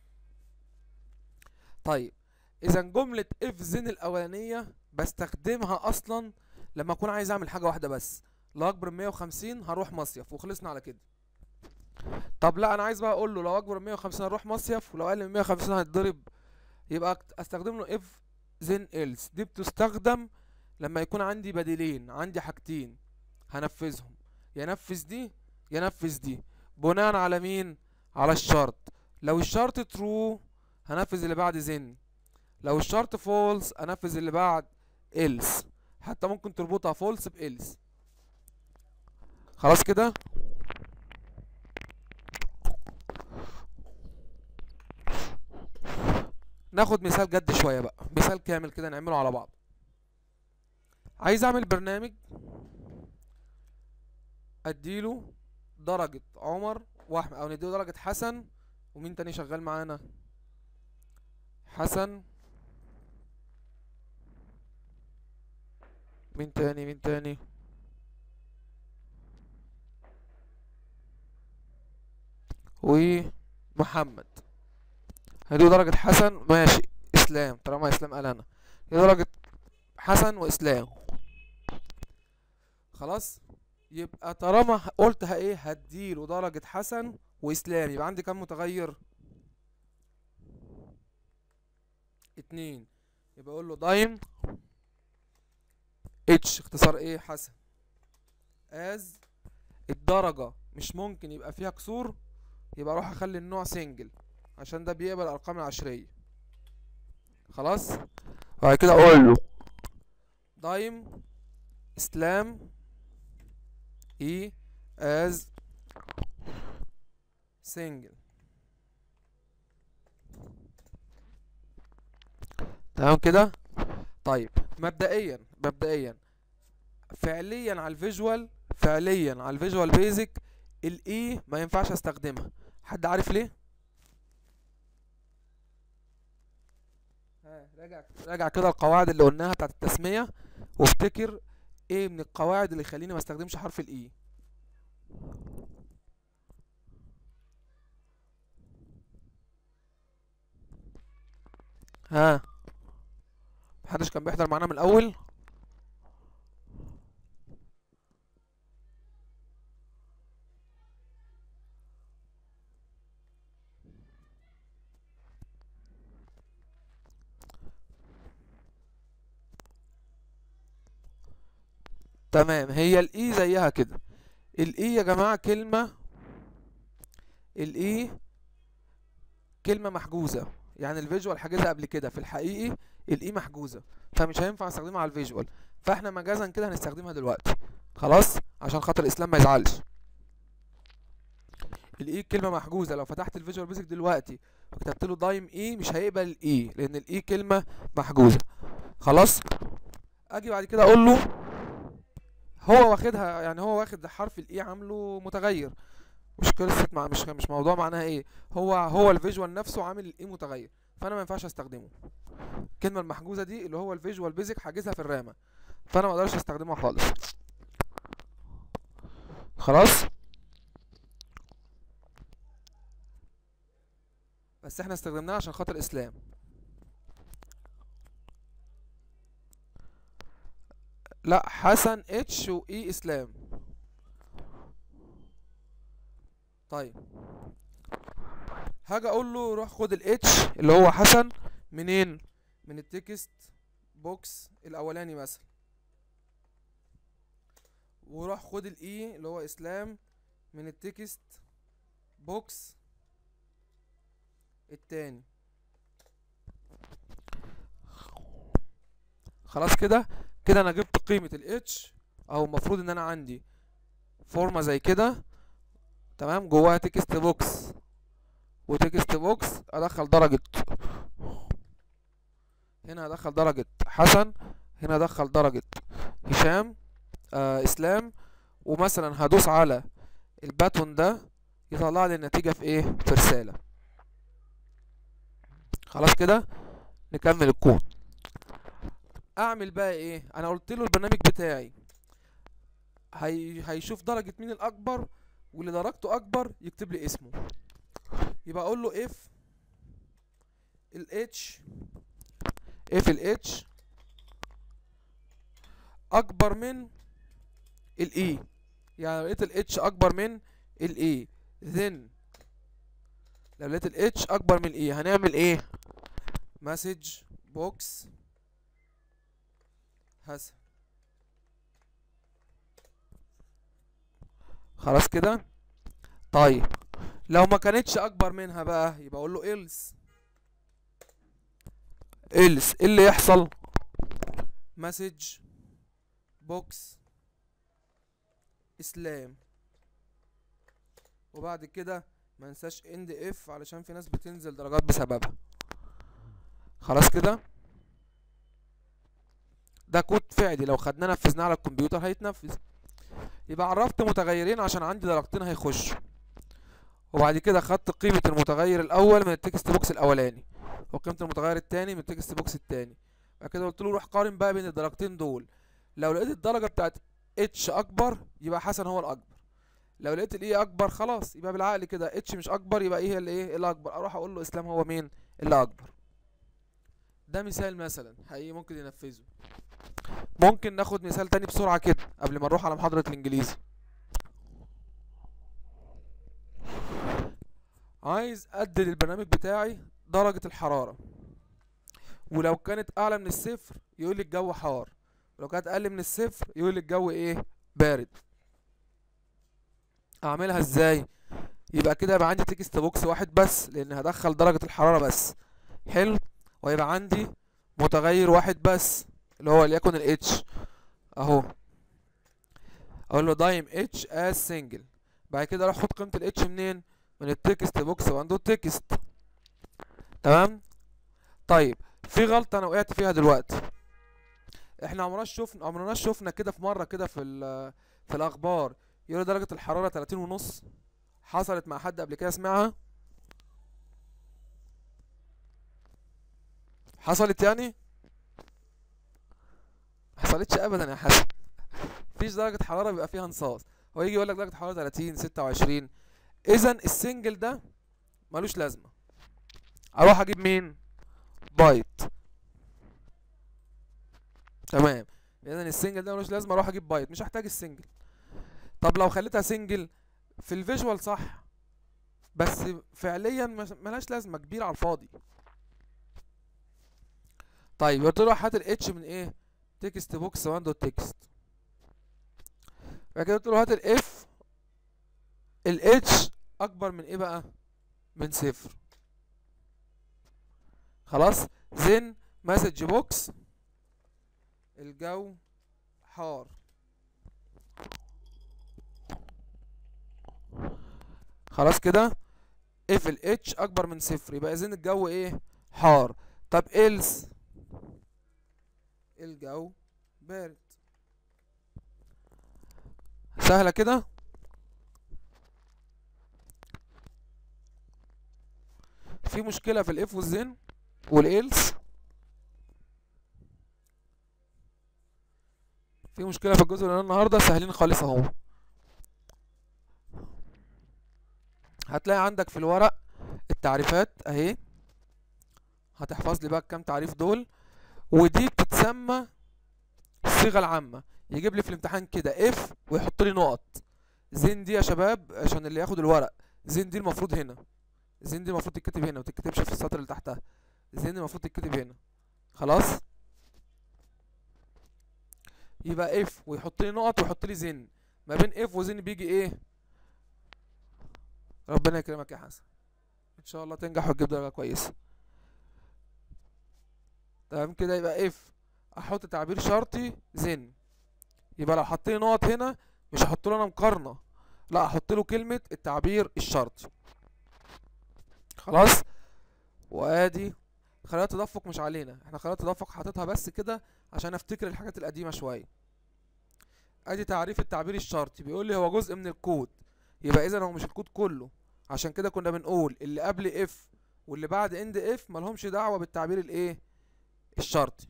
طيب إذا جملة اف زين الأولانية بستخدمها أصلا لما أكون عايز أعمل حاجة واحدة بس لو أكبر من 150 هروح مصيف وخلصنا على كده طب لا أنا عايز بقى أقول له لو أكبر من 150 هروح مصيف ولو أقل من 150 هيتضرب يبقى أكت- أستخدم له اف زين إلس دي بتستخدم لما يكون عندي بديلين عندي حاجتين هنفذهم ينفذ دي ينفذ دي بناء على مين على الشرط لو الشرط ترو هنفذ اللي بعد زن لو الشرط فولس انفذ اللي بعد else حتى ممكن تربطها فولس بإلس خلاص كده ناخد مثال جد شوية بقى مثال كامل كده نعمله على بعض عايز اعمل برنامج اديله درجة عمر واحمد او نديله درجة حسن ومين تاني شغال معانا حسن مين تاني مين تاني ومحمد هديله درجة حسن ماشي اسلام طالما اسلام قال انا هديله درجة حسن واسلام خلاص يبقى طالما ه- قلت ه- ايه هديله درجة حسن واسلام يبقى عندي كام متغير اتنين يبقى اقول له دايم اتش اختصار ايه حسن از الدرجة مش ممكن يبقى فيها كسور يبقى اروح اخلي النوع سنجل عشان ده بيقبل الارقام العشرية خلاص وبعد كده اقول له دايم اسلام اي از single تمام كده طيب مبدئيا مبدئيا فعليا على الفيجوال فعليا على الفيجوال بيزك الاي ما ينفعش استخدمها حد عارف ليه ها راجع راجع كده القواعد اللي قلناها بتاعت التسمية وافتكر ايه من القواعد اللي يخليني ما استخدمش حرف الاي ها محدش كان بيحضر معانا من الاول تمام هي الاي زيها كده الاي يا جماعة كلمة الاي كلمة محجوزة يعني الفيجوال حاجزها قبل كده في الحقيقي الاي محجوزة فمش هينفع استخدمها على الفيجوال فاحنا مجازا كده هنستخدمها دلوقتي خلاص عشان خاطر الاسلام ما يزعلش الاي كلمة محجوزة لو فتحت الفيجوال بيزك دلوقتي وكتبت له دايم اي مش هيقبل الاي لان الاي كلمة محجوزة خلاص اجي بعد كده اقول له هو واخدها يعني هو واخد حرف الاي عامله متغير مش قصة مع مش مش موضوع معناها ايه هو هو الفيجوال نفسه عامل الاي متغير فانا ما ينفعش استخدمه الكلمة المحجوزة دي اللي هو الفيجوال بيزك حاجزها في الرامة فانا ما اقدرش استخدمها خالص خلاص بس احنا استخدمناها عشان خاطر اسلام لا حسن اتش واي اسلام طيب هاجي اقول له روح خد الاتش اللي هو حسن منين من التكست بوكس الاولاني مثلا وروح خد الاي اللي هو اسلام من التكست بوكس التاني خلاص كده كده انا جبت قيمة الاتش او المفروض ان انا عندي فورمة زي كده تمام جواها تكست بوكس وتكست بوكس ادخل درجة هنا ادخل درجة حسن هنا ادخل درجة هشام آه اسلام ومثلا هدوس على الباتون ده يطلع لي النتيجة في ايه في رسالة خلاص كده نكمل الكود اعمل بقى ايه انا قلت له البرنامج بتاعي هي... هيشوف درجة مين الاكبر واللي درجته اكبر يكتب لي اسمه يبقى اقول له اف الاتش اف الاتش اكبر من الاي يعني لو لقيت الاتش اكبر من الاي then لو لقيت الاتش اكبر من الاي هنعمل ايه مسج بوكس حسن خلاص كده طيب لو ما كانتش اكبر منها بقى يبقى اقول له else else ايه اللي يحصل مسج بوكس اسلام وبعد كده ما ننساش اند اف علشان في ناس بتنزل درجات بسببها خلاص كده ده كود فعلي لو خدناه نفذناه على الكمبيوتر هيتنفذ يبقى عرفت متغيرين عشان عندي درجتين هيخشوا وبعد كده خدت قيمة المتغير الأول من التكست بوكس الأولاني وقيمة المتغير التاني من التكست بوكس التاني بعد كده قلت له روح قارن بقى بين الدرجتين دول لو لقيت الدرجة بتاعت اتش أكبر يبقى حسن هو الأكبر لو لقيت الاي أكبر خلاص يبقى بالعقل كده اتش مش أكبر يبقى ايه اللي ايه اللي أكبر أروح أقول له إسلام هو مين اللي أكبر ده مثال مثلا حقيقي ممكن ينفذه ممكن ناخد مثال تاني بسرعة كده قبل ما نروح على محاضرة الإنجليزي عايز أدي للبرنامج بتاعي درجة الحرارة ولو كانت أعلى من الصفر يقول لي الجو حار ولو كانت أقل من الصفر يقول لي الجو إيه بارد أعملها إزاي يبقى كده يبقى عندي تكست بوكس واحد بس لأن هدخل درجة الحرارة بس حلو ويبقى عندي متغير واحد بس اللي هو ليكن الاتش اهو اقول له دايم اتش از سنجل بعد كده اروح اخد قيمه الاتش منين من التكست بوكس وعنده التكست تمام طيب في غلطه انا وقعت فيها دلوقتي احنا عمرنا شفنا عمرنا شفنا كده في مره كده في ال- في الاخبار يقول درجه الحراره 30 ونص حصلت مع حد قبل كده سمعها حصلت يعني حصلتش ابدا يا حسن مفيش درجه حراره بيبقى فيها انصاص هو يجي يقول لك درجه حراره 30 26 اذا السنجل ده ملوش لازمه اروح اجيب مين بايت تمام اذا السنجل ده ملوش لازمه اروح اجيب بايت مش هحتاج السنجل طب لو خليتها سنجل في الفيجوال صح بس فعليا مش- ملهاش لازمه كبيره على الفاضي طيب قلت له هات الاتش من ايه تكست بوكس 1 دوت تكست بعد كده قلت له هات الاف الاتش اكبر من ايه بقى من صفر خلاص زين مسج بوكس الجو حار خلاص كده اف الاتش اكبر من صفر يبقى اذن الجو ايه حار طب إلس الجو بارد سهلة كده في مشكلة في الاف والزن والإلس في مشكلة في الجزء اللي النهاردة سهلين خالص اهو هتلاقي عندك في الورق التعريفات اهي هتحفظ لي بقى الكام تعريف دول ودي بتتسمى الصيغه العامه يجيب لي في الامتحان كده اف ويحط لي نقط زين دي يا شباب عشان اللي ياخد الورق زين دي المفروض هنا زين دي المفروض تتكتب هنا ما تتكتبش في السطر اللي تحتها زين المفروض تتكتب هنا خلاص يبقى اف ويحط لي نقط ويحط لي زن ما بين اف وزن بيجي ايه ربنا يكرمك يا حسن ان شاء الله تنجح وتجيب درجه كويسه تمام كده يبقى اف احط تعبير شرطي زن يبقى لو حط لي نقط هنا مش هحط له انا مقارنه لا احط له كلمه التعبير الشرطي خلاص وادي خليها تدفق مش علينا احنا خليها تدفق حاططها بس كده عشان افتكر الحاجات القديمه شويه ادي تعريف التعبير الشرطي بيقول لي هو جزء من الكود يبقى اذا هو مش الكود كله عشان كده كنا بنقول اللي قبل اف واللي بعد اند اف ملهمش دعوه بالتعبير الايه الشرطي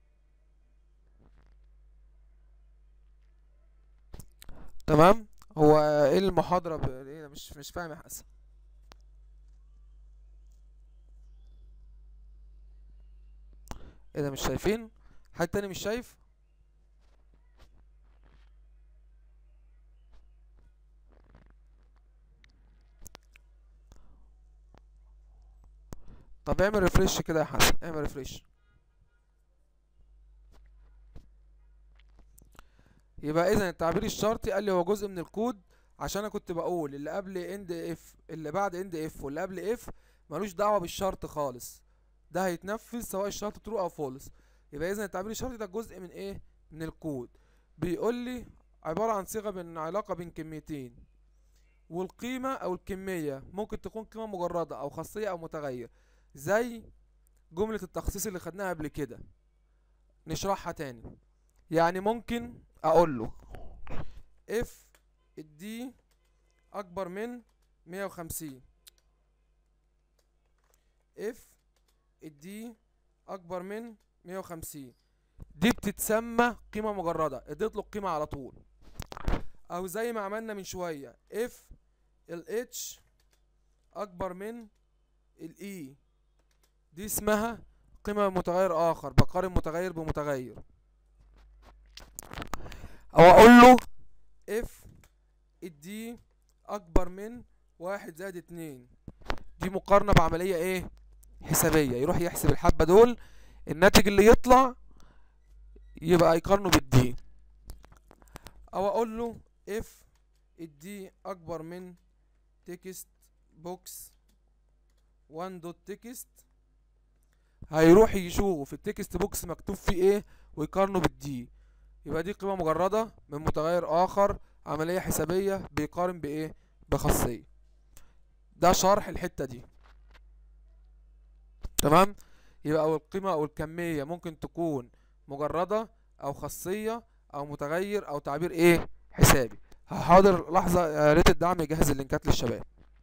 تمام هو ايه المحاضره ب... ايه ده مش مش فاهم يا حسن ايه ده مش شايفين حد تاني مش شايف طب اعمل ريفريش كده يا حسن اعمل ريفريش يبقى اذا التعبير الشرطي قال لي هو جزء من الكود عشان انا كنت بقول اللي قبل اند اف اللي بعد اند اف واللي قبل اف ملوش دعوه بالشرط خالص ده هيتنفذ سواء الشرط ترو او فولس يبقى اذا التعبير الشرطي ده جزء من ايه من الكود بيقول لي عباره عن صيغه بين علاقه بين كميتين والقيمه او الكميه ممكن تكون قيمه مجرده او خاصيه او متغير زي جمله التخصيص اللي خدناها قبل كده نشرحها تاني يعني ممكن اقول له اف الدي اكبر من 150 اف الدي اكبر من 150 دي بتتسمى قيمة مجردة اديت له القيمة على طول او زي ما عملنا من شوية اف ال h اكبر من ال e دي اسمها قيمة متغير اخر بقارن متغير بمتغير او اقول له اف الدي اكبر من واحد زائد اتنين دي مقارنة بعملية ايه حسابية يروح يحسب الحبة دول الناتج اللي يطلع يبقى يقارنه بالدي او اقول له اف الدي اكبر من تكست بوكس 1 دوت تكست هيروح يشوف التكست بوكس مكتوب فيه ايه ويقارنه بالدي يبقى دي قيمة مجردة من متغير آخر عملية حسابية بيقارن بإيه؟ بخاصية ده شرح الحتة دي تمام؟ يبقى أو القيمة أو الكمية ممكن تكون مجردة أو خاصية أو متغير أو تعبير إيه؟ حسابي حاضر لحظة يا ريت الدعم يجهز اللينكات للشباب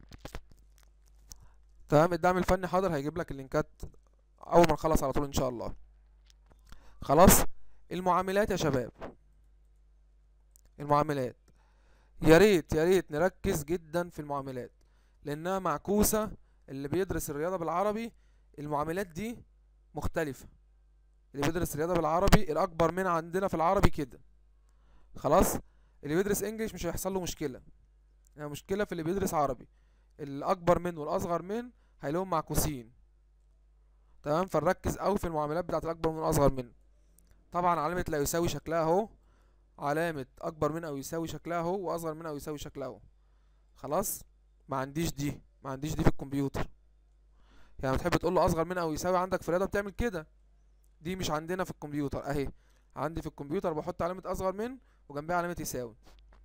تمام الدعم الفني حاضر هيجيب لك اللينكات أول ما نخلص على طول إن شاء الله خلاص المعاملات يا شباب المعاملات يا ريت يا ريت نركز جدا في المعاملات لانها معكوسه اللي بيدرس الرياضه بالعربي المعاملات دي مختلفه اللي بيدرس الرياضه بالعربي الاكبر من عندنا في العربي كده خلاص اللي بيدرس انجليش مش هيحصل له مشكله يعني مشكله في اللي بيدرس عربي الاكبر من والاصغر من هيلاقيهم معكوسين تمام فنركز قوي في المعاملات بتاعت الاكبر من والاصغر من طبعا علامة لا يساوي شكلها اهو علامة أكبر من أو يساوي شكلها اهو وأصغر من أو يساوي شكلها اهو خلاص ما عنديش دي ما عنديش دي في الكمبيوتر يعني بتحب تقول له أصغر من أو يساوي عندك في الرياضة بتعمل كده دي مش عندنا في الكمبيوتر أهي عندي في الكمبيوتر بحط علامة أصغر من وجنبها علامة يساوي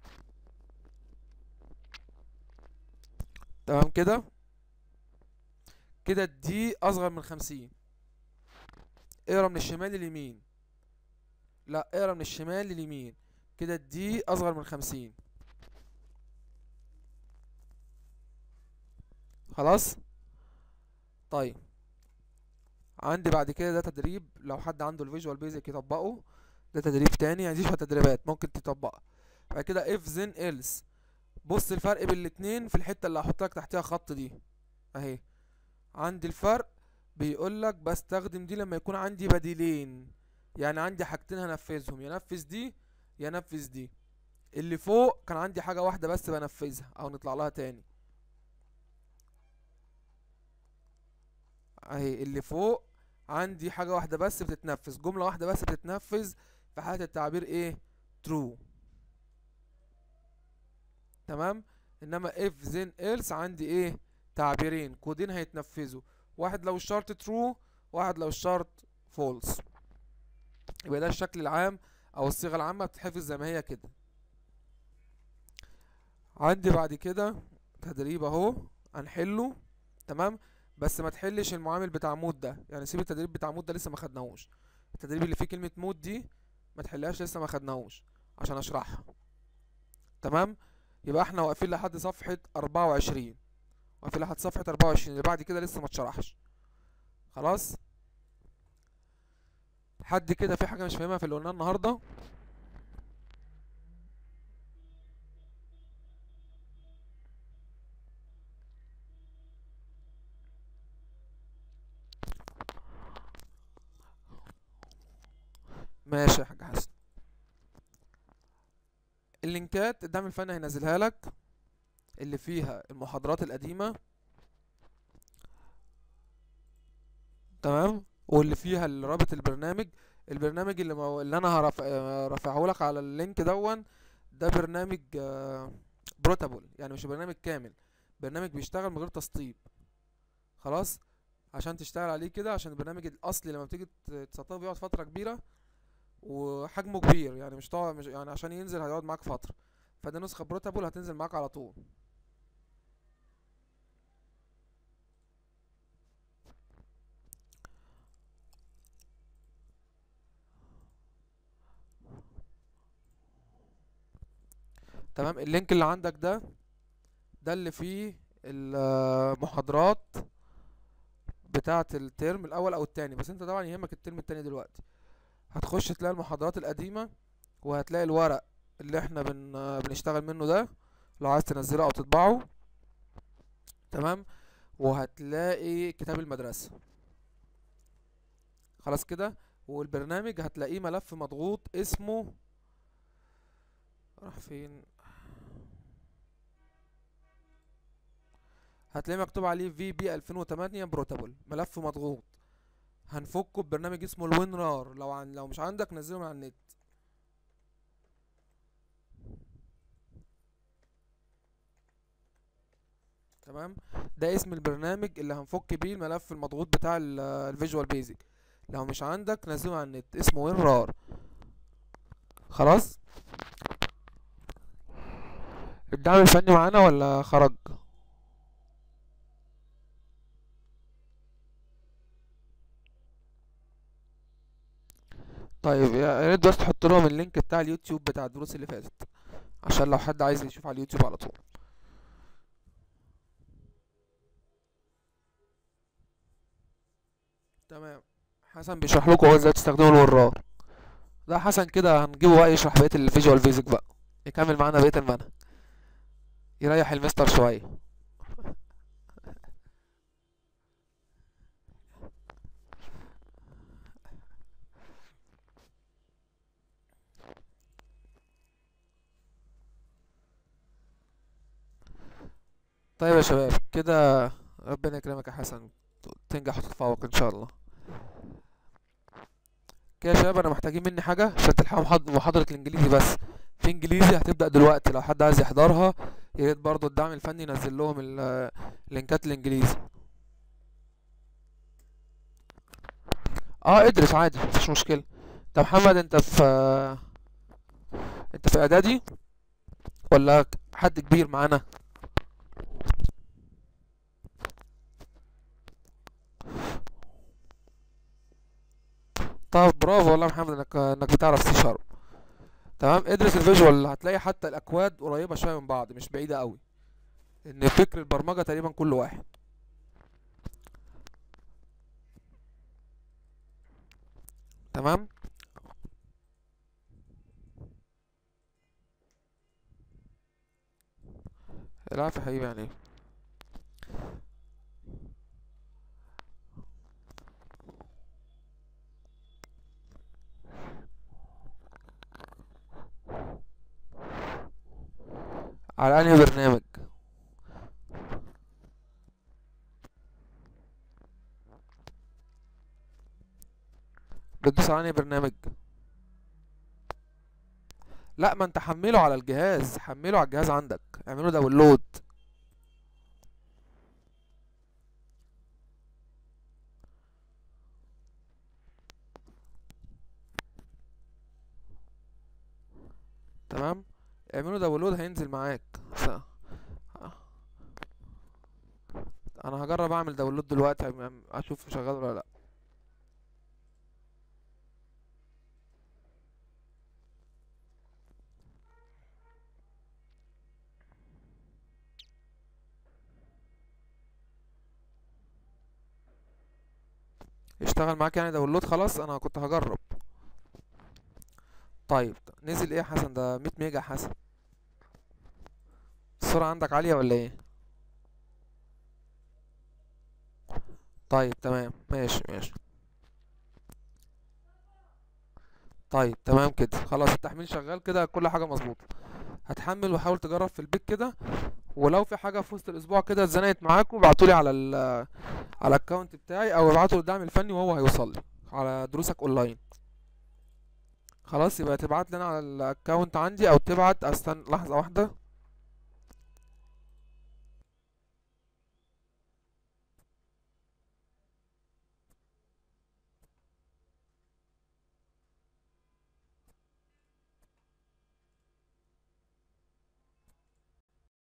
تمام كده كده دي أصغر من خمسين اقرا من الشمال لليمين لا اقرا من الشمال لليمين كده دي اصغر من خمسين خلاص طيب عندي بعد كده ده تدريب لو حد عنده الفيجوال بيزك يطبقه ده تدريب تاني يعني دي شوية تدريبات ممكن تطبقها بعد كده if then else بص الفرق بين الاتنين في الحتة اللي هحط لك تحتها خط دي اهي عندي الفرق بيقول لك بستخدم دي لما يكون عندي بديلين يعني عندي حاجتين هنفذهم ينفذ دي ينفذ دي اللي فوق كان عندي حاجة واحدة بس بنفذها او نطلع لها تاني اهي اللي فوق عندي حاجة واحدة بس بتتنفذ جملة واحدة بس بتتنفذ في حالة التعبير ايه true تمام انما if then else عندي ايه تعبيرين كودين هيتنفذوا واحد لو الشرط true واحد لو الشرط false يبقى ده الشكل العام او الصيغة العامة بتتحفظ زي ما هي كده عندي بعد كده تدريب اهو هنحله تمام بس ما تحلش المعامل بتاع مود ده يعني سيب التدريب بتاع مود ده لسه ما خدناهوش التدريب اللي فيه كلمة مود دي ما تحلهاش لسه ما خدناهوش عشان اشرحها تمام يبقى احنا واقفين لحد صفحة 24 واقفين لحد صفحة 24 اللي بعد كده لسه ما اتشرحش خلاص حد كده في حاجة مش فاهمها في اللي قلناه النهاردة ماشي يا حاج حسن اللينكات الدعم الفني هينزلها لك اللي فيها المحاضرات القديمة تمام واللي فيها رابط البرنامج البرنامج اللي, مو... اللي انا هرف... رافعه لك على اللينك دون ده برنامج بروتابل يعني مش برنامج كامل برنامج بيشتغل من غير تسطيب خلاص عشان تشتغل عليه كده عشان البرنامج الاصلي لما بتيجي تسطبه بيقعد فترة كبيرة وحجمه كبير يعني مش طبعا مش يعني عشان ينزل هيقعد معاك فترة فده نسخة بروتابل هتنزل معاك على طول تمام اللينك اللي عندك ده ده اللي فيه المحاضرات بتاعة الترم الأول أو التاني بس أنت طبعا يهمك الترم التاني دلوقتي هتخش تلاقي المحاضرات القديمة وهتلاقي الورق اللي احنا بن بنشتغل منه ده لو عايز تنزله أو تطبعه تمام وهتلاقي كتاب المدرسة خلاص كده والبرنامج هتلاقيه ملف مضغوط اسمه راح فين هتلاقيه مكتوب عليه في بي 2008 بروتابل ملف مضغوط هنفكه ببرنامج اسمه الوين رار لو عن لو مش عندك نزله من على النت تمام ده اسم البرنامج اللي هنفك بيه الملف المضغوط بتاع الفيجوال بيزك لو مش عندك نزله على النت اسمه وين رار خلاص الدعم الفني معانا ولا خرج طيب يا ريت بس تحط لهم اللينك بتاع اليوتيوب بتاع الدروس اللي فاتت عشان لو حد عايز يشوف على اليوتيوب على طول تمام حسن بيشرح لكم ازاي تستخدموا الورار ده حسن كده هنجيبه بقى يشرح بقيه الفيجوال بيزك بقى يكمل معانا بقيه المنهج يريح المستر شويه طيب يا شباب كده ربنا يكرمك يا حسن تنجح وتتفوق ان شاء الله كده يا شباب انا محتاجين مني حاجه عشان تلحقوا محاض- محاضره الانجليزي بس في انجليزي هتبدا دلوقتي لو حد عايز يحضرها يا ريت برضه الدعم الفني ينزل لهم ال- اللينكات الانجليزي اه ادرس عادي مفيش مشكله طب محمد انت في انت في اعدادي ولا حد كبير معانا طب برافو والله يا محمد انك انك بتعرف سي شارب تمام ادرس الفيجوال هتلاقي حتى الاكواد قريبه شويه من بعض مش بعيده قوي ان فكر البرمجه تقريبا كل واحد تمام لا في حبيبي يعني على انهي برنامج بتدوس على انهي برنامج لا ما انت حمله على الجهاز حمله على الجهاز عندك اعمله داونلود تمام اعمله داونلود هينزل معاك س... انا هجرب اعمل داونلود دلوقتي أم- اشوف شغال ولا لا اشتغل معاك يعني داونلود خلاص انا كنت هجرب طيب نزل ايه يا حسن ده 100 ميجا يا حسن السرعة عندك عالية ولا ايه طيب تمام ماشي ماشي طيب تمام كده خلاص التحميل شغال كده كل حاجة مظبوطة هتحمل وحاول تجرب في البيت كده ولو في حاجة في وسط الأسبوع كده اتزنقت معاكم ابعتولي على ال على الأكونت بتاعي أو ابعتوا للدعم الفني وهو هيوصل لي على دروسك أونلاين خلاص يبقى تبعت لنا على الأكونت عندي أو تبعت استنى لحظة واحدة